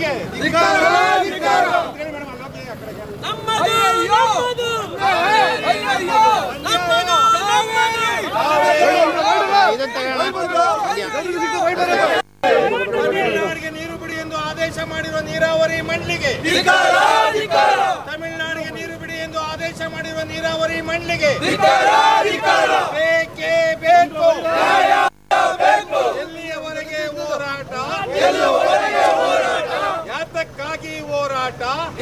ಮಂಡಳಿಗೆ ತಮಿಳುನಾಡಿಗೆ ನೀರು ಬಿಡಿ ಎಂದು ಆದೇಶ ಮಾಡಿರುವ ನೀರಾವರಿ ಮಂಡಳಿಗೆ ತಮಿಳುನಾಡಿಗೆ ನೀರು ಬಿಡಿ ಎಂದು ಆದೇಶ ಮಾಡಿರುವ ನೀರಾವರಿ ಮಂಡಳಿಗೆ ಬೇಕೇ ಬೇಕು ಎಲ್ಲಿಯವರೆಗೆ ಹೋರಾಟ ಯಾತಕ್ಕಾಗಿ ಹೋರಾಟ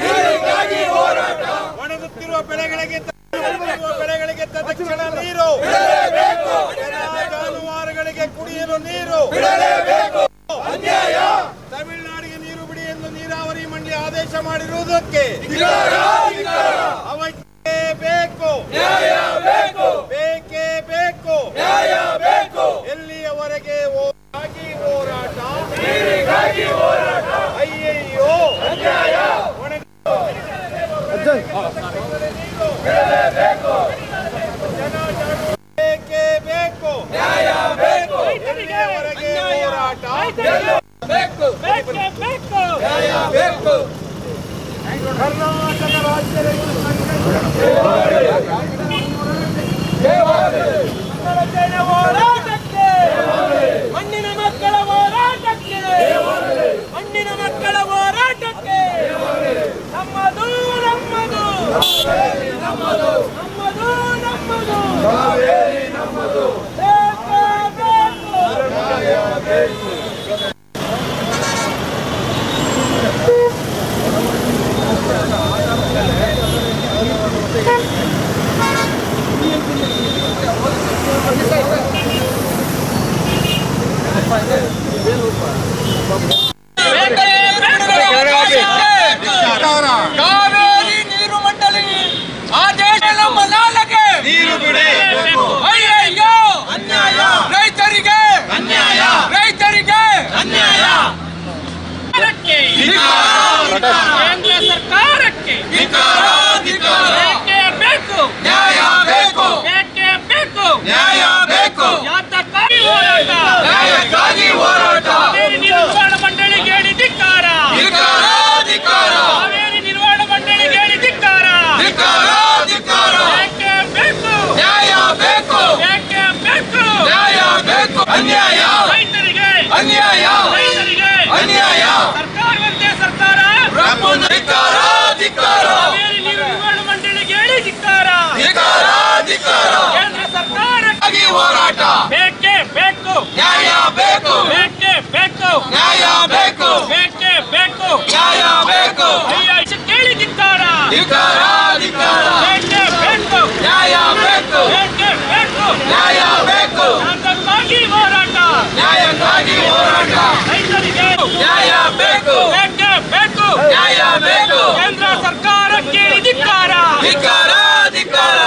ಒಣಗುತ್ತಿರುವ ಬೆಳೆಗಳಿಗೆ ಒಣಗುತ್ತಿರುವ ಬೆಳೆಗಳಿಗೆ ತಕ್ಷಣ ನೀರು ಜನ ಜಾನುವಾರುಗಳಿಗೆ ಕುಡಿಯಲು ನೀರು ತಮಿಳುನಾಡಿಗೆ ನೀರು ಬಿಡಿ ಎಂದು ನೀರಾವರಿ ಮಂಡಳಿ ಆದೇಶ ಮಾಡಿರುವುದಕ್ಕೆ ಅವಕ್ಕೆ ಬೇಕು ಬೇಕೇ ಬೇಕು ಎಲ್ಲಿಯವರೆಗೆ ಹೋರಾಗಿ ಹೋರಾಟ ಅಯ್ಯಯ್ಯೋ ಒಣಗಿ- ಜನ ಜಾನು- ಬೇಕೇ ಬೇಕು ಎಲ್ಲಿಯವರೆಗೆ ಹೋರಾಟ ಕರ್ನಾಟಕ ರಾಜ್ಯ ರೈತ ಹೋರಾಟಕ್ಕೆ ಮಣ್ಣಿನ ಮಕ್ಕಳ ಹೋರಾಟಕ್ಕೆ ಮಣ್ಣಿನ ಮಕ್ಕಳ ಹೋರಾಟಕ್ಕೆ ನಮ್ಮದು ನಮ್ಮದು ನಮ್ಮದು ನಮ್ಮದು ಬೇಕೇ ಬೇಕು. ಕಾವೇರಿ ನೀರು ಮಂಡಳಿ ಆದೇಶ ನಮ್ಮ ನಾಲಗೆ ನೀರು ಬಿಡಿ ಅಯ್ಯಯ್ಯೋ ಅನ್ಯಾಯ ರೈತರಿಗೆ ಅನ್ಯಾಯ ರೈತರಿಗೆ ಅನ್ಯಾಯ ಕೇಂದ್ರ ಸರ್ಕಾರಕ್ಕೆ ಬೇಕೇ ಬೇಕು ನ್ಯಾಯ ಬೇಕು ಬೇಕೇ ಬೇಕು ನ್ಯಾಯ ಬೇಕು ಯಾತಕ್ಕಾಗಿ ಹೋರಾಟ ನ್ಯಾಯಕ್ಕಾಗಿ ಹೋರಾಟ ಕಾವೇರಿ ನಿರ್ವಹಣಾ ಮಂಡಳಿಗೆ ಹೇಳಿ ಧಿಕ್ಕಾರ ಧಿಕ್ಕಾರ ಧಿಕ್ಕಾರ ಕಾವೇರಿ ನಿರ್ವಹಣಾ ಮಂಡಳಿಗೆ ಹೇಳಿ ಧಿಕ್ಕಾರ ಧಿಕ್ಕಾರ ಧಿಕ್ಕಾರ ಬೇಕೇ ಬೇಕು ನ್ಯಾಯ ಬೇಕು ಬೇಕೇ ಬೇಕು ನ್ಯಾಯ ಬೇಕು ಅನ್ಯಾಯ ರೈತರಿಗೆ ಅನ್ಯಾಯ ರೈತರಿಗೆ ಅನ್ಯಾಯ ಸರ್ಕಾರವಂತೆ ಸರ್ಕಾರ ಧಿಕ್ಕಾರ ಧಿಕ್ಕಾರ ಕಾವೇರಿ ನೀರು ನಿರ್ವಹಣಾ ಮಂಡಳಿಗೆ ಹೇಳಿ ಧಿಕ್ಕಾರ ಧಿಕ್ಕಾರ ಧಿಕ್ಕಾರ ಕೇಂದ್ರ ಸರ್ಕಾರಕ್ಕೆ ಆಗಿ ಹೋರಾಟ ಬೇಕೇ ಬೇಕು ನ್ಯಾಯ ಬೇಕು ಬೇಕೇ ಬೇಕು ನ್ಯಾಯ ಬೇಕು ಬೇಕೇ ಬೇಕು ನ್ಯಾಯ ಬೇಕು ಅಯ್ಯ ಕೇಳಿ ಧಿಕ್ಕಾರ ಧಿಕ್ಕಾರ ಧಿಕ್ಕಾರ ಬೇಕೇ ಬೇಕು ನ್ಯಾಯ ಬೇಕು ಬೇಕೇ ಬೇಕು ನ್ಯಾಯ ಬೇಕು ಯಾತಕ್ಕಾಗಿ ಹೋರಾಟ ನ್ಯಾಯಕ್ಕಾಗಿ ಹೋರಾಟ ರೈತರಿಗೆ ನ್ಯಾಯ ಬೇಕು ಬೇಕೇ ಬೇಕು ನ್ಯಾಯ ಬೇಕು ಕೇಂದ್ರ ಸರ್ಕಾರಕ್ಕೆ ಧಿಕ್ಕಾರ ಧಿಕ್ಕಾರ ಧಿಕ್ಕಾರ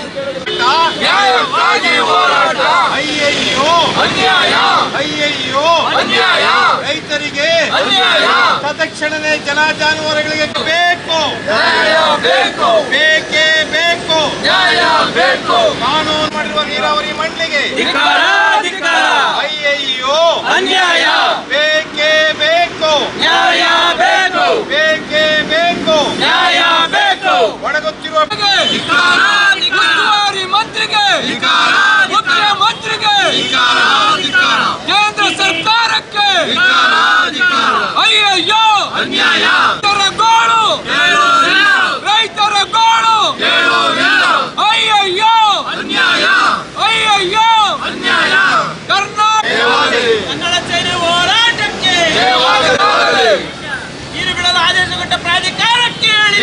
ನ್ಯಾಯಕ್ಕಾಗಿ ಹೋರಾಟ ಅಯ್ಯಯ್ಯೋ ಅನ್ಯಾಯ ಅಯ್ಯಯ್ಯೋ ಅನ್ಯಾಯ ರೈತರಿಗೆ ಅನ್ಯಾಯ ತತ್ಕ್ಷಣವೇ ಜನ ಜಾನುವಾರುಗಳಿಗೆ ಬೇಕು ನ್ಯಾಯ ಬೇಕು ಬೇಕೇ ಬೇಕು ನ್ಯಾಯ ಬೇಕು ಕಾನೂನು ಮಾಡಿರುವ ನೀರಾವರಿ ಮಂಡಳಿಗೆ ಧಿಕ್ಕಾರ ಧಿಕ್ಕಾರ ಅಯ್ಯಯ್ಯೋ ಅನ್ಯಾಯ ಬೇಕೇ ಬೇಕು ನ್ಯಾಯ ಬೇಕು ಬೇಕೇ ಬೇಕು ನ್ಯಾಯ ಬೇಕು ಒಣಗುತ್ತಿರುವ ಧಿಕ್ಕಾರ ಉಸ್ತುವಾರಿ ಮಂತ್ರಿಗೆ ಧಿಕ್ಕಾರ ಮುಖ್ಯಮಂತ್ರಿಗೆ ಧಿಕ್ಕಾರ ಧಿಕ್ಕಾರ ಕೇಂದ್ರ ಸರ್ಕಾರಕ್ಕೆ ಧಿಕ್ಕಾರ ಧಿಕ್ಕಾರ ಅಯ್ಯಯ್ಯೋ ಅನ್ಯಾಯ ರೈತರ ಗೋಳು ಕೇಳುವುದಿಲ್ಲ ರೈತರ ಗೋಳು ಕೇಳುವುದಿಲ್ಲ ಅಯ್ಯಯ್ಯೋ ಅನ್ಯಾಯ ಅಯ್ಯಯ್ಯೋ ಅನ್ಯಾಯ ಕರ್ನಾಟಕ ಜಯವಾಗಲಿ ಕನ್ನಡ ಸೇನೆ ಹೋರಾಟಕ್ಕೆ ಜಯವಾಗಲಿ ನೀರು ಬಿಡಲು ಆದೇಶಗೊಂಡ ಪ್ರಾಧಿಕಾರಕ್ಕೆ ಹೇಳಿ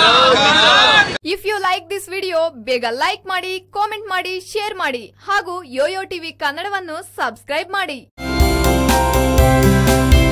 if you like this video ಬೇಗ ಲೈಕ್ ಮಾಡಿ ಕಾಮೆಂಟ್ ಮಾಡಿ ಶೇರ್ ಮಾಡಿ ಹಾಗೂ ಯೋಯೋ ಟಿವಿ ಕನ್ನಡವನ್ನು ಸಬ್ಸ್ಕ್ರೈಬ್ ಮಾಡಿ